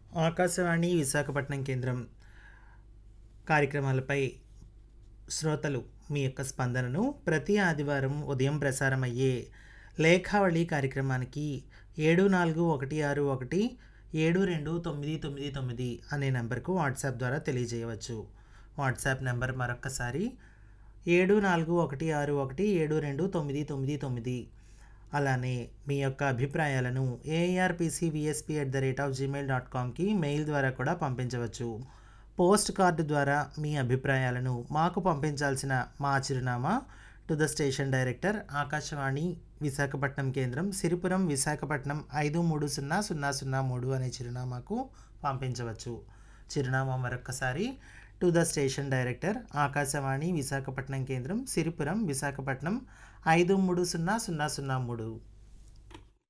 ఆకాశవాణి విశాఖపట్నం కేంద్రం కార్యక్రమాలపై శ్రోతలు మీ యొక్క స్పందనను ప్రతి ఆదివారం ఉదయం ప్రసారమయ్యే లేఖావళి కార్యక్రమానికి ఏడు నాలుగు ఒకటి ఆరు ఒకటి ఏడు రెండు తొమ్మిది తొమ్మిది తొమ్మిది అనే నెంబర్కు వాట్సాప్ ద్వారా తెలియజేయవచ్చు వాట్సాప్ నెంబర్ మరొక్కసారి ఏడు నాలుగు ఒకటి ఆరు ఒకటి ఏడు రెండు తొమ్మిది తొమ్మిది తొమ్మిది అలానే మీ యొక్క అభిప్రాయాలను ARPC VSP at the rate of Gmail dot కామ్కి మెయిల్ ద్వారా కూడా పంపించవచ్చు పోస్ట్ కార్డు ద్వారా మీ అభిప్రాయాలను మాకు పంపించాల్సిన మా చిరునామా to the station director Akashvani Visakhapatnam కేంద్రం సిరిపురం విశాఖపట్నం ఐదు మూడు సున్నా సున్నా సున్నా మూడు అనే చిరునామాకు పంపించవచ్చు చిరునామా మరొక్కసారి to the station director Akashvani Visakhapatnam కేంద్రం సిరిపురం విశాఖపట్నం ఐదు మూడు సున్నా సున్నా సున్నా మూడు